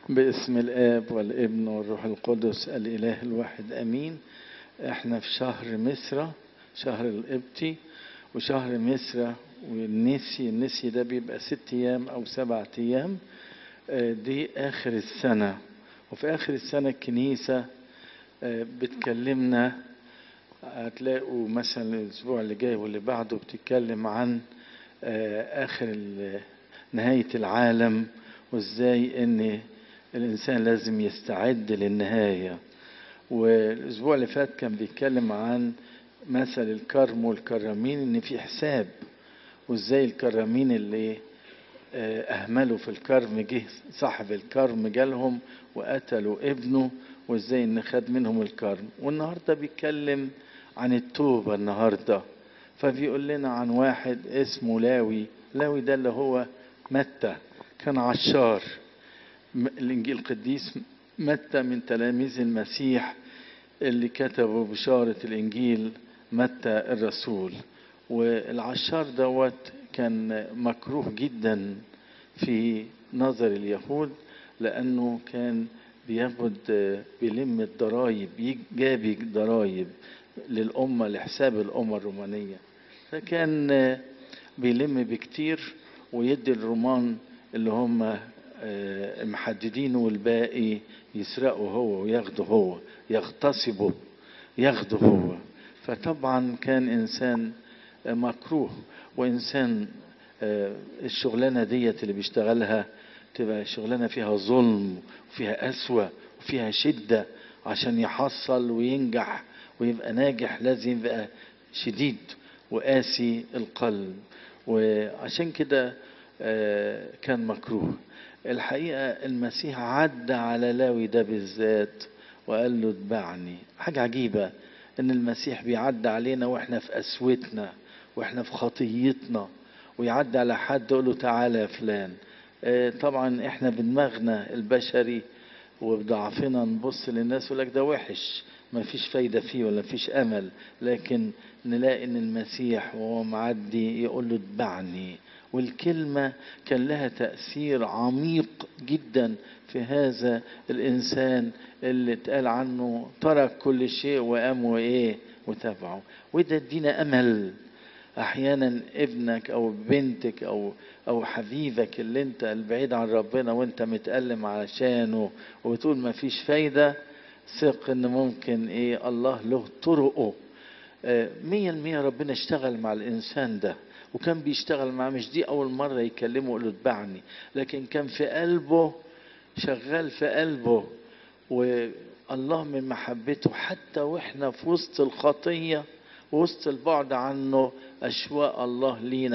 باسم الآب والابن والروح القدس الإله الواحد أمين احنا في شهر مصر شهر القبطي وشهر مصر والنسي النسي ده بيبقى ست أيام أو سبعة أيام آه، دي آخر السنة وفي آخر السنة الكنيسة آه، بتكلمنا هتلاقوا مثلا الأسبوع اللي جاي واللي بعده بتتكلم عن آه، آخر ال- نهاية العالم وإزاي إن الإنسان لازم يستعد للنهاية والأسبوع اللي فات كان بيتكلم عن مثل الكرم والكرامين إن في حساب وإزاي الكرامين اللي آه، أهملوا في الكرم جه صاحب الكرم جالهم وقتلوا ابنه وإزاي إن خد منهم الكرم والنهاردة بيتكلم عن التوبة النهاردة فبيقول لنا عن واحد اسمه لاوي لاوي ده اللي هو متى كان عشار م- الإنجيل القديس متى من تلاميذ المسيح اللي كتبوا بشارة الإنجيل متى الرسول والعشار دوت كان مكروه جدا في نظر اليهود لأنه كان بياخد بيلم الضرايب يج- جابي ضرايب للأمة لحساب الأمة الرومانية فكان بيلم بكتير ويدي الرومان اللي هم آه، محددينه والباقي يسرقوا هو وياخده هو يغتصبوا ياخده هو فطبعا كان انسان آه، مكروه وانسان آه، الشغلانه ديت اللي بيشتغلها تبقى شغلانه فيها ظلم وفيها قسوه وفيها شده عشان يحصل وينجح ويبقى ناجح لازم يبقى شديد وقاسي القلب وعشان كده آه، كان مكروه الحقيقة المسيح عدى على لاوي ده بالذات وقال له اتبعني حاجة عجيبة ان المسيح بيعدي علينا واحنا في قسوتنا واحنا في خطيتنا ويعدي على حد يقول له تعالى يا فلان آه، طبعا احنا بدماغنا البشري وبضعفنا نبص للناس يقول لك ده وحش ما فيش فايدة فيه ولا فيش أمل لكن نلاقي إن المسيح وهو معدي يقول له اتبعني والكلمة كان لها تأثير عميق جدا في هذا الإنسان اللي اتقال عنه ترك كل شيء وقام وإيه وتابعه وده ادينا أمل احيانا ابنك او بنتك او او حبيبك اللي انت البعيد عن ربنا وانت متألم علشانه وتقول ما فيش فايدة ثق ان ممكن ايه الله له طرقه آه، مية المية ربنا اشتغل مع الانسان ده وكان بيشتغل معاه مش دي اول مرة يكلمه يقول له اتبعني لكن كان في قلبه شغال في قلبه والله من محبته حتى واحنا في وسط الخطية وسط البعد عنه أشواق الله لينا